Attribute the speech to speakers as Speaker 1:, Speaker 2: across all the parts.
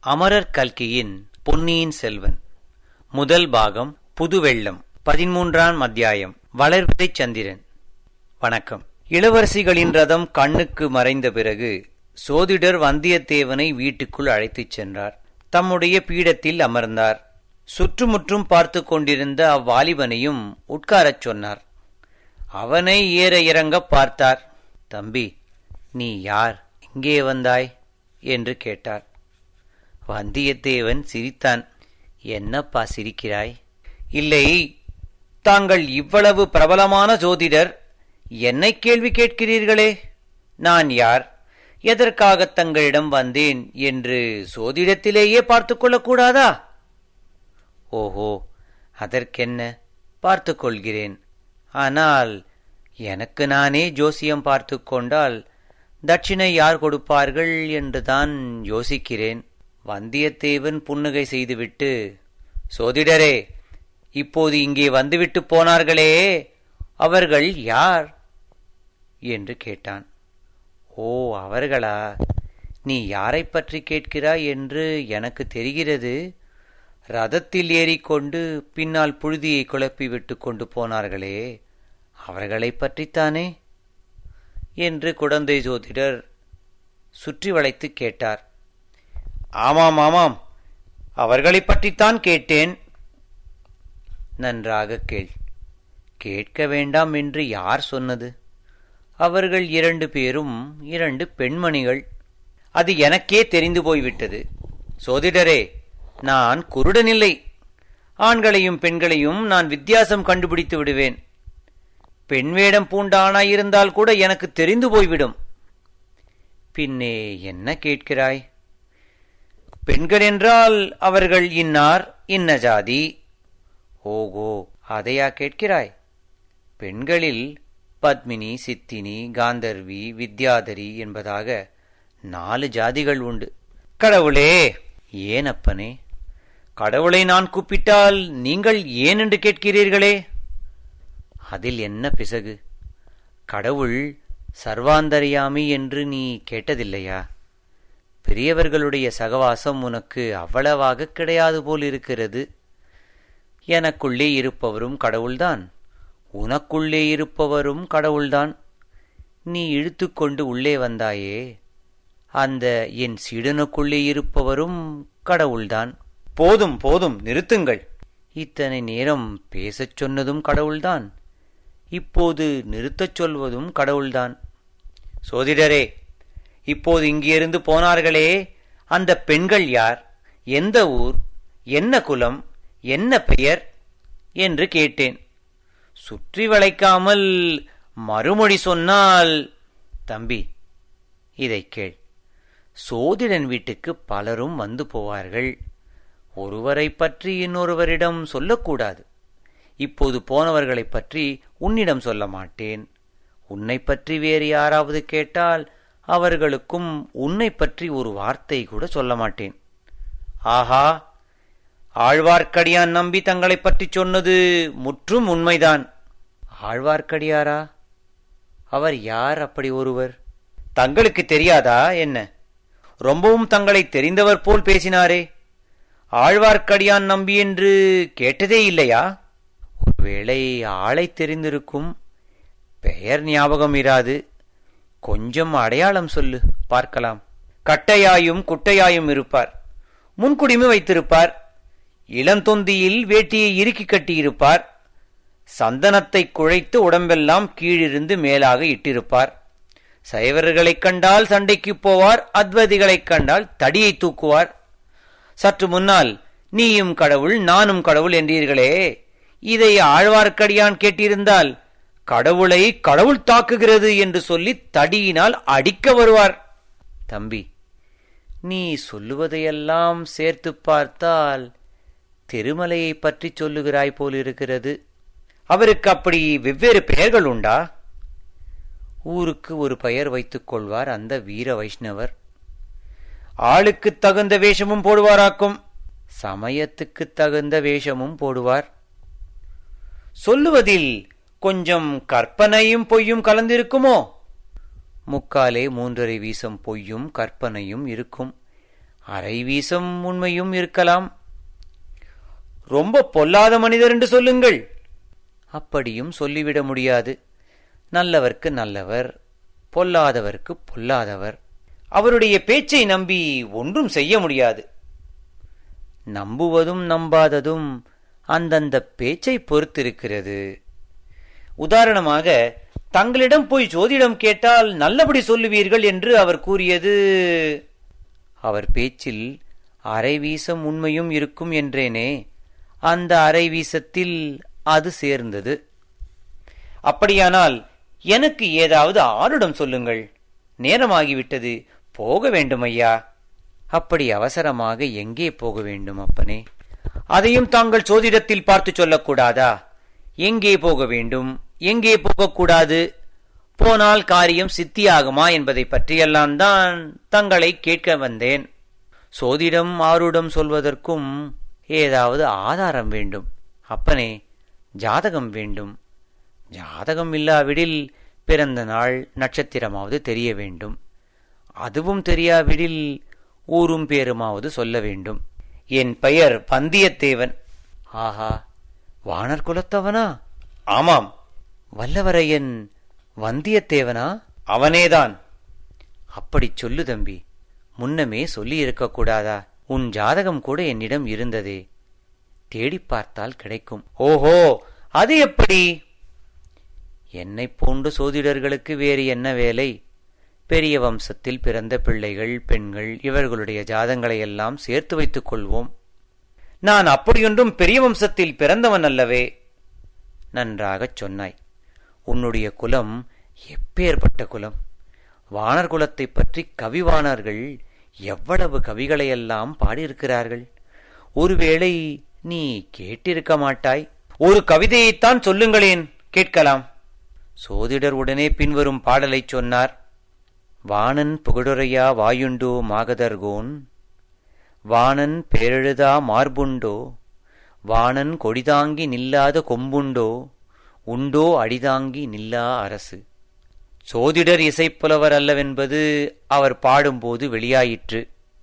Speaker 1: அமரர் கல்கியின் பொன்னியின் செல்வன் முதல் பாகம் புதுவெள்ளம் பதிமூன்றாம் அத்தியாயம் வளர்வதை சந்திரன் வணக்கம் இளவரசிகளின் ரதம் கண்ணுக்கு மறைந்த பிறகு சோதிடர் வந்தியத்தேவனை வீட்டுக்குள் அழைத்துச் சென்றார் தம்முடைய பீடத்தில் அமர்ந்தார் சுற்றுமுற்றும் பார்த்து கொண்டிருந்த அவ்வாலிபனையும் உட்காரச் சொன்னார் அவனை ஏற இறங்க பார்த்தார் தம்பி நீ யார் இங்கே வந்தாய் என்று கேட்டார் வந்தியத்தேவன் சிரித்தான் என்னப்பா சிரிக்கிறாய் இல்லை தாங்கள் இவ்வளவு பிரபலமான ஜோதிடர் என்னை கேள்வி கேட்கிறீர்களே நான் யார் எதற்காக தங்களிடம் வந்தேன் என்று சோதிடத்திலேயே பார்த்து கொள்ளக்கூடாதா ஓஹோ அதற்கென்ன பார்த்து கொள்கிறேன் ஆனால் எனக்கு நானே ஜோசியம் பார்த்து கொண்டால் தட்சிணை யார் கொடுப்பார்கள் என்றுதான் யோசிக்கிறேன் வந்தியத்தேவன் புன்னகை செய்துவிட்டு சோதிடரே இப்போது இங்கே வந்துவிட்டு போனார்களே அவர்கள் யார் என்று கேட்டான் ஓ அவர்களா நீ யாரை பற்றி கேட்கிறாய் என்று எனக்கு தெரிகிறது ரதத்தில் ஏறிக்கொண்டு பின்னால் புழுதியை குழப்பி விட்டு கொண்டு போனார்களே அவர்களைப் பற்றித்தானே என்று குடந்தை ஜோதிடர் சுற்றி வளைத்து கேட்டார் ஆமாம் ஆமாம் அவர்களைப் பற்றித்தான் கேட்டேன் நன்றாக கேள் கேட்க வேண்டாம் என்று யார் சொன்னது அவர்கள் இரண்டு பேரும் இரண்டு பெண்மணிகள் அது எனக்கே தெரிந்து போய்விட்டது சோதிடரே நான் குருடனில்லை ஆண்களையும் பெண்களையும் நான் வித்தியாசம் கண்டுபிடித்து விடுவேன் பெண் வேடம் பூண்ட ஆணாயிருந்தால் கூட எனக்கு தெரிந்து போய்விடும் பின்னே என்ன கேட்கிறாய் பெண்கள் என்றால் அவர்கள் இன்னார் இன்ன ஜாதி ஓகோ அதையா கேட்கிறாய் பெண்களில் பத்மினி சித்தினி காந்தர்வி வித்யாதரி என்பதாக நாலு ஜாதிகள் உண்டு கடவுளே ஏன் அப்பனே கடவுளை நான் கூப்பிட்டால் நீங்கள் ஏன் என்று கேட்கிறீர்களே அதில் என்ன பிசகு கடவுள் சர்வாந்தரியாமி என்று நீ கேட்டதில்லையா பெரியவர்களுடைய சகவாசம் உனக்கு அவ்வளவாக கிடையாது போல் இருக்கிறது எனக்குள்ளே இருப்பவரும் கடவுள்தான் உனக்குள்ளே இருப்பவரும் கடவுள்தான் நீ இழுத்துக்கொண்டு உள்ளே வந்தாயே அந்த என் சீடனுக்குள்ளே இருப்பவரும் கடவுள்தான் போதும் போதும் நிறுத்துங்கள் இத்தனை நேரம் பேசச் சொன்னதும் கடவுள்தான் இப்போது நிறுத்தச் சொல்வதும் கடவுள்தான் சோதிடரே இப்போது இங்கிருந்து போனார்களே அந்த பெண்கள் யார் எந்த ஊர் என்ன குலம் என்ன பெயர் என்று கேட்டேன் சுற்றி வளைக்காமல் மறுமொழி சொன்னால் தம்பி இதை கேள் சோதிடன் வீட்டுக்கு பலரும் வந்து போவார்கள் ஒருவரை பற்றி இன்னொருவரிடம் சொல்லக்கூடாது இப்போது போனவர்களைப் பற்றி உன்னிடம் சொல்ல மாட்டேன் உன்னை பற்றி வேறு யாராவது கேட்டால் அவர்களுக்கும் உன்னை பற்றி ஒரு வார்த்தை கூட சொல்ல மாட்டேன் ஆஹா ஆழ்வார்க்கடியான் நம்பி தங்களைப் பற்றி சொன்னது முற்றும் உண்மைதான் ஆழ்வார்க்கடியாரா அவர் யார் அப்படி ஒருவர் தங்களுக்கு தெரியாதா என்ன ரொம்பவும் தங்களை தெரிந்தவர் போல் பேசினாரே ஆழ்வார்க்கடியான் நம்பி என்று கேட்டதே இல்லையா ஒருவேளை ஆளை தெரிந்திருக்கும் பெயர் ஞாபகம் இராது கொஞ்சம் அடையாளம் சொல்லு பார்க்கலாம் கட்டையாயும் குட்டையாயும் இருப்பார் முன்குடிமை வைத்திருப்பார் இளந்தொந்தியில் வேட்டியை இறுக்கி கட்டியிருப்பார் சந்தனத்தை குழைத்து உடம்பெல்லாம் கீழிருந்து மேலாக இட்டிருப்பார் சைவர்களைக் கண்டால் சண்டைக்கு போவார் அத்வதிகளைக் கண்டால் தடியை தூக்குவார் சற்று முன்னால் நீயும் கடவுள் நானும் கடவுள் என்றீர்களே இதை ஆழ்வார்க்கடியான் கேட்டிருந்தால் கடவுளை கடவுள் தாக்குகிறது என்று சொல்லி தடியினால் அடிக்க வருவார் தம்பி நீ சொல்லுவதையெல்லாம் சேர்த்து பார்த்தால் திருமலையை பற்றி சொல்லுகிறாய் போலிருக்கிறது அவருக்கு அப்படி வெவ்வேறு பெயர்கள் உண்டா ஊருக்கு ஒரு பெயர் வைத்துக் கொள்வார் அந்த வீர வைஷ்ணவர் ஆளுக்கு தகுந்த வேஷமும் போடுவாராக்கும் சமயத்துக்கு தகுந்த வேஷமும் போடுவார் சொல்லுவதில் கொஞ்சம் கற்பனையும் பொய்யும் கலந்திருக்குமோ முக்காலே மூன்றரை வீசம் பொய்யும் கற்பனையும் இருக்கும் அரை வீசம் உண்மையும் இருக்கலாம் ரொம்ப பொல்லாத மனிதர் என்று சொல்லுங்கள் அப்படியும் சொல்லிவிட முடியாது நல்லவர்க்கு நல்லவர் பொல்லாதவர்க்கு பொல்லாதவர் அவருடைய பேச்சை நம்பி ஒன்றும் செய்ய முடியாது நம்புவதும் நம்பாததும் அந்தந்த பேச்சை பொறுத்திருக்கிறது உதாரணமாக தங்களிடம் போய் ஜோதிடம் கேட்டால் நல்லபடி சொல்லுவீர்கள் என்று அவர் கூறியது அவர் பேச்சில் அரை வீசம் உண்மையும் இருக்கும் என்றேனே அந்த அரை வீசத்தில் அது சேர்ந்தது அப்படியானால் எனக்கு ஏதாவது ஆருடம் சொல்லுங்கள் நேரமாகிவிட்டது போக வேண்டும் ஐயா அப்படி அவசரமாக எங்கே போக வேண்டும் அப்பனே அதையும் தாங்கள் சோதிடத்தில் பார்த்து சொல்லக்கூடாதா எங்கே போக வேண்டும் எங்கே போகக்கூடாது போனால் காரியம் சித்தியாகுமா என்பதை பற்றியெல்லாம் தான் தங்களை கேட்க வந்தேன் சோதிடம் ஆருடம் சொல்வதற்கும் ஏதாவது ஆதாரம் வேண்டும் அப்பனே ஜாதகம் வேண்டும் ஜாதகம் இல்லாவிடில் பிறந்த நாள் நட்சத்திரமாவது தெரிய வேண்டும் அதுவும் தெரியாவிடில் ஊரும் பேருமாவது சொல்ல வேண்டும் என் பெயர் வந்தியத்தேவன் ஆஹா வானர் குலத்தவனா ஆமாம் வல்லவரையன் வந்தியத்தேவனா அவனேதான் அப்படி சொல்லு தம்பி முன்னமே சொல்லி இருக்கக்கூடாதா உன் ஜாதகம் கூட என்னிடம் இருந்ததே தேடிப் பார்த்தால் கிடைக்கும் ஓஹோ அது எப்படி என்னைப் போன்ற சோதிடர்களுக்கு வேறு என்ன வேலை பெரிய வம்சத்தில் பிறந்த பிள்ளைகள் பெண்கள் இவர்களுடைய ஜாதங்களை எல்லாம் சேர்த்து வைத்துக் கொள்வோம் நான் அப்படியொன்றும் பெரிய வம்சத்தில் பிறந்தவன் அல்லவே நன்றாகச் சொன்னாய் உன்னுடைய குலம் எப்பேற்பட்ட குலம் வானர் குலத்தைப் பற்றி கவிவாணர்கள் எவ்வளவு கவிகளையெல்லாம் பாடியிருக்கிறார்கள் ஒருவேளை நீ கேட்டிருக்க மாட்டாய் ஒரு கவிதையைத்தான் சொல்லுங்களேன் கேட்கலாம் சோதிடர் உடனே பின்வரும் பாடலைச் சொன்னார் வாணன் புகழுரையா வாயுண்டோ மாகதர்கோன் வாணன் பேரெழுதா மார்புண்டோ வாணன் கொடிதாங்கி நில்லாத கொம்புண்டோ உண்டோ அடிதாங்கி நில்லா அரசு சோதிடர் இசைப்புலவர் அல்லவென்பது அவர் பாடும்போது வெளியாயிற்று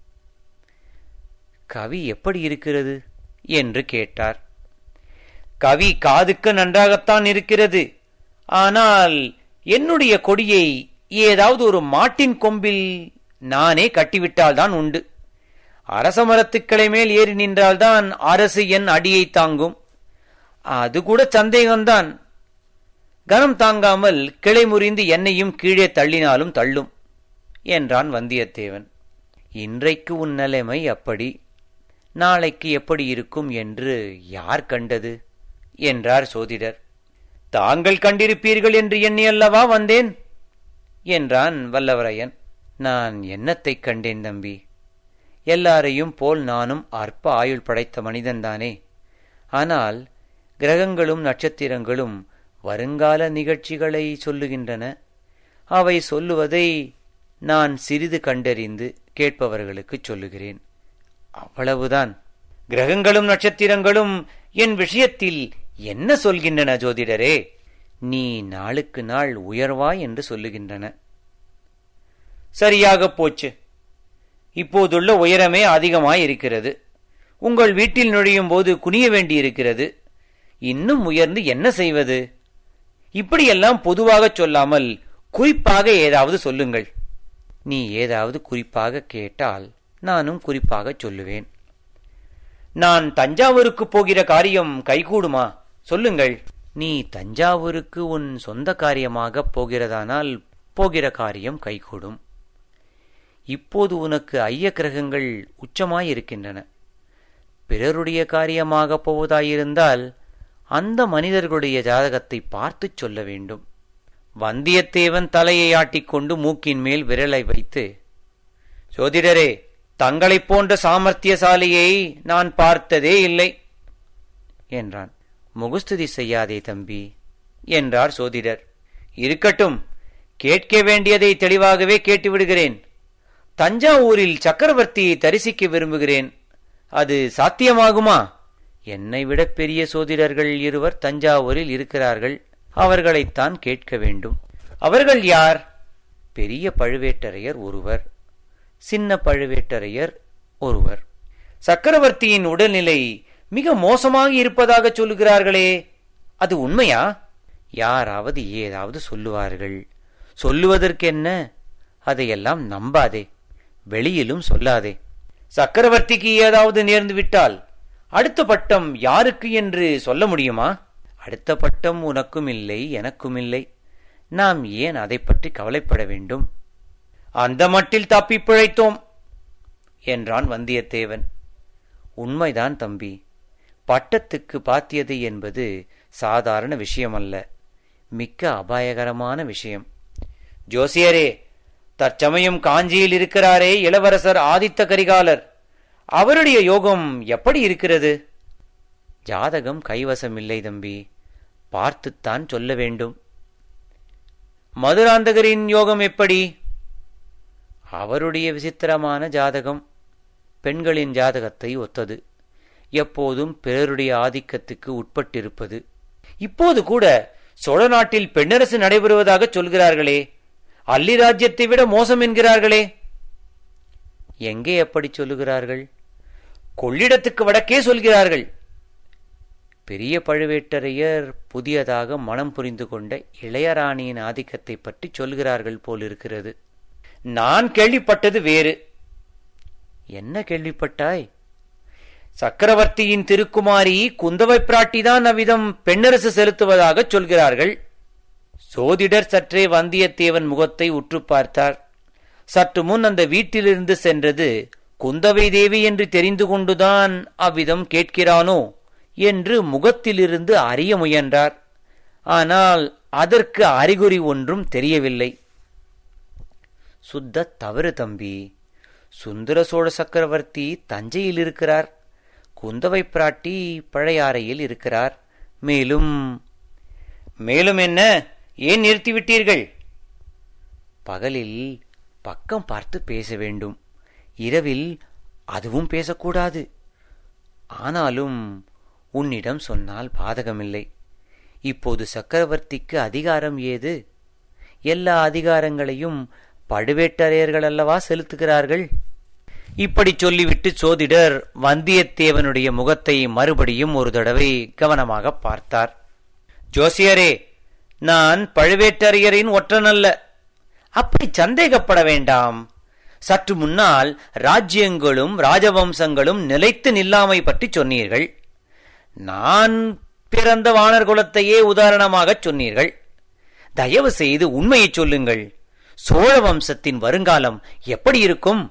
Speaker 1: கவி எப்படி இருக்கிறது என்று கேட்டார் கவி காதுக்கு நன்றாகத்தான் இருக்கிறது ஆனால் என்னுடைய கொடியை ஏதாவது ஒரு மாட்டின் கொம்பில் நானே கட்டிவிட்டால்தான் உண்டு அரச மரத்துக்களை மேல் ஏறி நின்றால்தான் அரசு என் அடியை தாங்கும் அது கூட சந்தேகம்தான் கனம் தாங்காமல் கிளை முறிந்து என்னையும் கீழே தள்ளினாலும் தள்ளும் என்றான் வந்தியத்தேவன் இன்றைக்கு உன் நிலைமை அப்படி நாளைக்கு எப்படி இருக்கும் என்று யார் கண்டது என்றார் சோதிடர் தாங்கள் கண்டிருப்பீர்கள் என்று எண்ணி அல்லவா வந்தேன் என்றான் வல்லவரையன் நான் என்னத்தைக் கண்டேன் தம்பி எல்லாரையும் போல் நானும் அற்ப ஆயுள் படைத்த மனிதன்தானே ஆனால் கிரகங்களும் நட்சத்திரங்களும் வருங்கால நிகழ்ச்சிகளை சொல்லுகின்றன அவை சொல்லுவதை நான் சிறிது கண்டறிந்து கேட்பவர்களுக்கு சொல்லுகிறேன் அவ்வளவுதான் கிரகங்களும் நட்சத்திரங்களும் என் விஷயத்தில் என்ன சொல்கின்றன ஜோதிடரே நீ நாளுக்கு நாள் உயர்வாய் என்று சொல்லுகின்றன சரியாக போச்சு இப்போதுள்ள உயரமே அதிகமாய் இருக்கிறது உங்கள் வீட்டில் நுழையும் போது குனிய வேண்டியிருக்கிறது இன்னும் உயர்ந்து என்ன செய்வது இப்படியெல்லாம் பொதுவாகச் சொல்லாமல் குறிப்பாக ஏதாவது சொல்லுங்கள் நீ ஏதாவது குறிப்பாக கேட்டால் நானும் குறிப்பாகச் சொல்லுவேன் நான் தஞ்சாவூருக்கு போகிற காரியம் கைகூடுமா சொல்லுங்கள் நீ தஞ்சாவூருக்கு உன் சொந்த காரியமாகப் போகிறதானால் போகிற காரியம் கைகூடும் இப்போது உனக்கு ஐய கிரகங்கள் உச்சமாயிருக்கின்றன பிறருடைய காரியமாகப் போவதாயிருந்தால் அந்த மனிதர்களுடைய ஜாதகத்தை பார்த்துச் சொல்ல வேண்டும் வந்தியத்தேவன் தலையை ஆட்டிக்கொண்டு மூக்கின் மேல் விரலை வைத்து சோதிடரே தங்களைப் போன்ற சாமர்த்தியசாலியை நான் பார்த்ததே இல்லை என்றான் முகுஸ்துதி செய்யாதே தம்பி என்றார் சோதிடர் இருக்கட்டும் கேட்க வேண்டியதை தெளிவாகவே கேட்டுவிடுகிறேன் தஞ்சாவூரில் சக்கரவர்த்தியை தரிசிக்க விரும்புகிறேன் அது சாத்தியமாகுமா என்னை விட பெரிய சோதிடர்கள் இருவர் தஞ்சாவூரில் இருக்கிறார்கள் அவர்களைத்தான் கேட்க வேண்டும் அவர்கள் யார் பெரிய பழுவேட்டரையர் ஒருவர் சின்ன பழுவேட்டரையர் ஒருவர் சக்கரவர்த்தியின் உடல்நிலை மிக மோசமாக இருப்பதாக சொல்லுகிறார்களே அது உண்மையா யாராவது ஏதாவது சொல்லுவார்கள் சொல்லுவதற்கென்ன அதையெல்லாம் நம்பாதே வெளியிலும் சொல்லாதே சக்கரவர்த்திக்கு ஏதாவது நேர்ந்து விட்டால் அடுத்த பட்டம் யாருக்கு என்று சொல்ல முடியுமா அடுத்த பட்டம் உனக்கும் இல்லை எனக்கும் இல்லை நாம் ஏன் அதை பற்றி கவலைப்பட வேண்டும் அந்த மட்டில் தப்பி பிழைத்தோம் என்றான் வந்தியத்தேவன் உண்மைதான் தம்பி பட்டத்துக்கு பாத்தியது என்பது சாதாரண விஷயமல்ல மிக்க அபாயகரமான விஷயம் ஜோசியரே தற்சமயம் காஞ்சியில் இருக்கிறாரே இளவரசர் ஆதித்த கரிகாலர் அவருடைய யோகம் எப்படி இருக்கிறது ஜாதகம் கைவசம் இல்லை தம்பி பார்த்துத்தான் சொல்ல வேண்டும் மதுராந்தகரின் யோகம் எப்படி அவருடைய விசித்திரமான ஜாதகம் பெண்களின் ஜாதகத்தை ஒத்தது எப்போதும் பிறருடைய ஆதிக்கத்துக்கு உட்பட்டிருப்பது இப்போது கூட சோழ நாட்டில் பெண்ணரசு நடைபெறுவதாக சொல்கிறார்களே அல்லி ராஜ்யத்தை விட மோசம் என்கிறார்களே எங்கே எப்படி சொல்லுகிறார்கள் கொள்ளிடத்துக்கு வடக்கே சொல்கிறார்கள் பெரிய பழுவேட்டரையர் புதியதாக மனம் புரிந்து கொண்ட இளையராணியின் ஆதிக்கத்தை பற்றி சொல்கிறார்கள் போலிருக்கிறது நான் கேள்விப்பட்டது வேறு என்ன கேள்விப்பட்டாய் சக்கரவர்த்தியின் திருக்குமாரி குந்தவை பிராட்டிதான் அவ்விதம் பெண்ணரசு செலுத்துவதாக சொல்கிறார்கள் சோதிடர் சற்றே வந்தியத்தேவன் முகத்தை உற்று பார்த்தார் சற்று முன் அந்த வீட்டிலிருந்து சென்றது குந்தவை தேவி என்று தெரிந்து கொண்டுதான் அவ்விதம் கேட்கிறானோ என்று முகத்திலிருந்து அறிய முயன்றார் ஆனால் அதற்கு அறிகுறி ஒன்றும் தெரியவில்லை சுத்த தவறு தம்பி சுந்தர சோழ சக்கரவர்த்தி தஞ்சையில் இருக்கிறார் குந்தவை பிராட்டி பழையாறையில் இருக்கிறார் மேலும் மேலும் என்ன ஏன் நிறுத்திவிட்டீர்கள் பகலில் பக்கம் பார்த்து பேச வேண்டும் இரவில் அதுவும் பேசக்கூடாது ஆனாலும் உன்னிடம் சொன்னால் பாதகமில்லை இப்போது சக்கரவர்த்திக்கு அதிகாரம் ஏது எல்லா அதிகாரங்களையும் பழுவேட்டரையர்கள் அல்லவா செலுத்துகிறார்கள் இப்படி சொல்லிவிட்டு சோதிடர் வந்தியத்தேவனுடைய முகத்தை மறுபடியும் ஒரு தடவை கவனமாக பார்த்தார் ஜோசியரே நான் பழுவேட்டரையரின் ஒற்றனல்ல அப்படி சந்தேகப்பட வேண்டாம் சற்று முன்னால் ராஜ்யங்களும் ராஜவம்சங்களும் நிலைத்து நில்லாமை பற்றி சொன்னீர்கள் நான் பிறந்த வானர் குலத்தையே உதாரணமாகச் சொன்னீர்கள் தயவு செய்து உண்மையை சொல்லுங்கள் சோழ வம்சத்தின் வருங்காலம் எப்படி இருக்கும்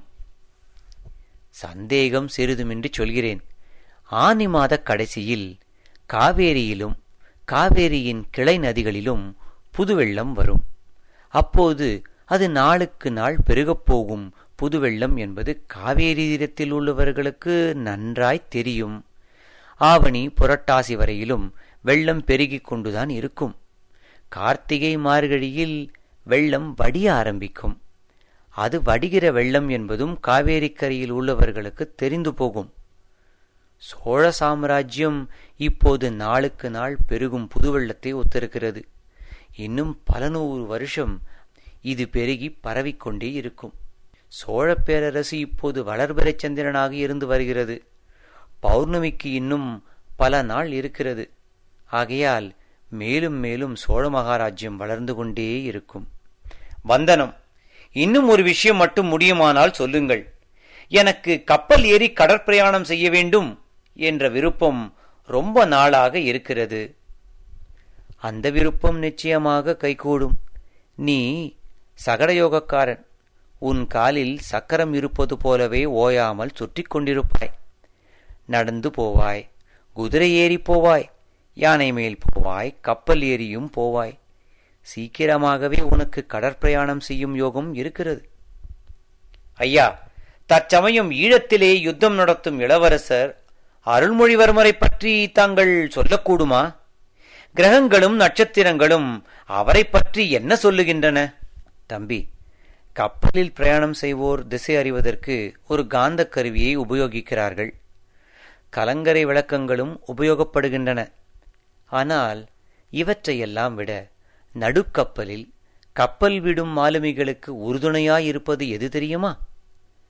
Speaker 1: சந்தேகம் சிறிதுமின்றி சொல்கிறேன் ஆனி மாத கடைசியில் காவேரியிலும் காவேரியின் கிளை நதிகளிலும் புதுவெள்ளம் வரும் அப்போது அது நாளுக்கு நாள் பெருகப் போகும் புதுவெள்ளம் என்பது காவேரி தீரத்தில் உள்ளவர்களுக்கு நன்றாய் தெரியும் ஆவணி புரட்டாசி வரையிலும் வெள்ளம் பெருகிக் கொண்டுதான் இருக்கும் கார்த்திகை மார்கழியில் வெள்ளம் வடிய ஆரம்பிக்கும் அது வடிகிற வெள்ளம் என்பதும் காவேரிக்கரையில் உள்ளவர்களுக்கு தெரிந்து போகும் சோழ சாம்ராஜ்யம் இப்போது நாளுக்கு நாள் பெருகும் புதுவெள்ளத்தை ஒத்திருக்கிறது இன்னும் பல நூறு வருஷம் இது பெருகி பரவிக்கொண்டே இருக்கும் சோழப் பேரரசு இப்போது வளர்பிறைச் சந்திரனாக இருந்து வருகிறது பௌர்ணமிக்கு இன்னும் பல நாள் இருக்கிறது ஆகையால் மேலும் மேலும் சோழ மகாராஜ்யம் வளர்ந்து கொண்டே இருக்கும் வந்தனம் இன்னும் ஒரு விஷயம் மட்டும் முடியுமானால் சொல்லுங்கள் எனக்கு கப்பல் ஏறி கடற்பிரயாணம் செய்ய வேண்டும் என்ற விருப்பம் ரொம்ப நாளாக இருக்கிறது அந்த விருப்பம் நிச்சயமாக கைகூடும் நீ சகடயோகக்காரன் உன் காலில் சக்கரம் இருப்பது போலவே ஓயாமல் சுற்றி கொண்டிருப்பாய் நடந்து போவாய் குதிரை ஏறி போவாய் யானை மேல் போவாய் கப்பல் ஏறியும் போவாய் சீக்கிரமாகவே உனக்கு கடற்பிரயாணம் செய்யும் யோகம் இருக்கிறது ஐயா தற்சமயம் ஈழத்திலே யுத்தம் நடத்தும் இளவரசர் அருள்மொழிவர்மரை பற்றி தாங்கள் சொல்லக்கூடுமா கிரகங்களும் நட்சத்திரங்களும் அவரை பற்றி என்ன சொல்லுகின்றன தம்பி கப்பலில் பிரயாணம் செய்வோர் திசை அறிவதற்கு ஒரு காந்த கருவியை உபயோகிக்கிறார்கள் கலங்கரை விளக்கங்களும் உபயோகப்படுகின்றன ஆனால் இவற்றையெல்லாம் விட நடுக்கப்பலில் கப்பல் விடும் மாலுமிகளுக்கு உறுதுணையாயிருப்பது எது தெரியுமா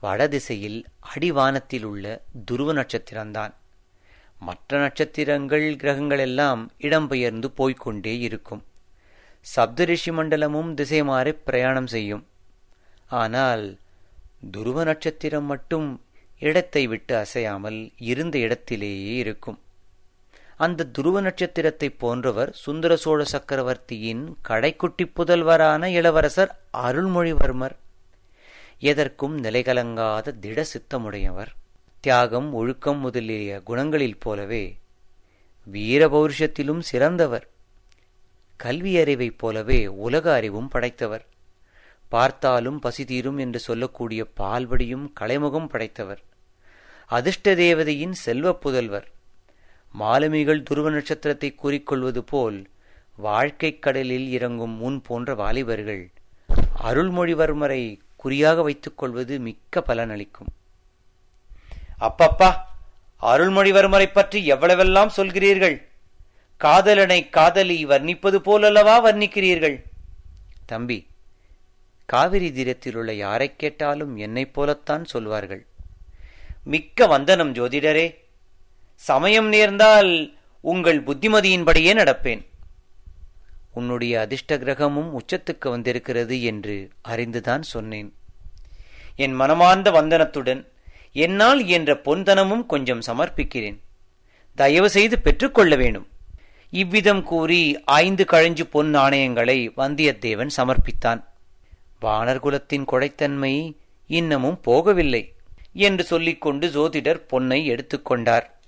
Speaker 1: வடதிசையில் அடிவானத்தில் உள்ள துருவ நட்சத்திரம்தான் மற்ற நட்சத்திரங்கள் கிரகங்கள் எல்லாம் இடம்பெயர்ந்து போய்க்கொண்டே இருக்கும் சப்தரிஷி மண்டலமும் திசை மாறி பிரயாணம் செய்யும் ஆனால் துருவ நட்சத்திரம் மட்டும் இடத்தை விட்டு அசையாமல் இருந்த இடத்திலேயே இருக்கும் அந்த துருவ நட்சத்திரத்தை போன்றவர் சுந்தர சோழ சக்கரவர்த்தியின் கடைக்குட்டி புதல்வரான இளவரசர் அருள்மொழிவர்மர் எதற்கும் நிலைகலங்காத திட சித்தமுடையவர் தியாகம் ஒழுக்கம் முதலிய குணங்களில் போலவே வீரபௌருஷத்திலும் சிறந்தவர் கல்வி அறிவைப் போலவே உலக அறிவும் படைத்தவர் பார்த்தாலும் பசி தீரும் என்று சொல்லக்கூடிய பால்வடியும் கலைமுகம் படைத்தவர் அதிர்ஷ்ட தேவதையின் செல்வப் புதல்வர் மாலுமிகள் துருவ நட்சத்திரத்தை கூறிக்கொள்வது போல் வாழ்க்கைக் கடலில் இறங்கும் முன் போன்ற வாலிபர்கள் அருள்மொழிவர்மரை குறியாக வைத்துக் கொள்வது மிக்க பலனளிக்கும் அப்பப்பா அருள்மொழிவர்மரை பற்றி எவ்வளவெல்லாம் சொல்கிறீர்கள் காதலனை காதலி வர்ணிப்பது போலல்லவா வர்ணிக்கிறீர்கள் தம்பி காவிரி தீரத்தில் உள்ள யாரைக் கேட்டாலும் என்னைப் போலத்தான் சொல்வார்கள் மிக்க வந்தனம் ஜோதிடரே சமயம் நேர்ந்தால் உங்கள் புத்திமதியின்படியே நடப்பேன் உன்னுடைய அதிர்ஷ்ட கிரகமும் உச்சத்துக்கு வந்திருக்கிறது என்று அறிந்துதான் சொன்னேன் என் மனமார்ந்த வந்தனத்துடன் என்னால் என்ற பொன்தனமும் கொஞ்சம் சமர்ப்பிக்கிறேன் தயவு செய்து பெற்றுக்கொள்ள வேணும் இவ்விதம் கூறி ஐந்து கழஞ்சு பொன் நாணயங்களை வந்தியத்தேவன் சமர்ப்பித்தான் வானர்குலத்தின் கொடைத்தன்மை இன்னமும் போகவில்லை என்று சொல்லிக்கொண்டு ஜோதிடர் பொன்னை எடுத்துக்கொண்டார்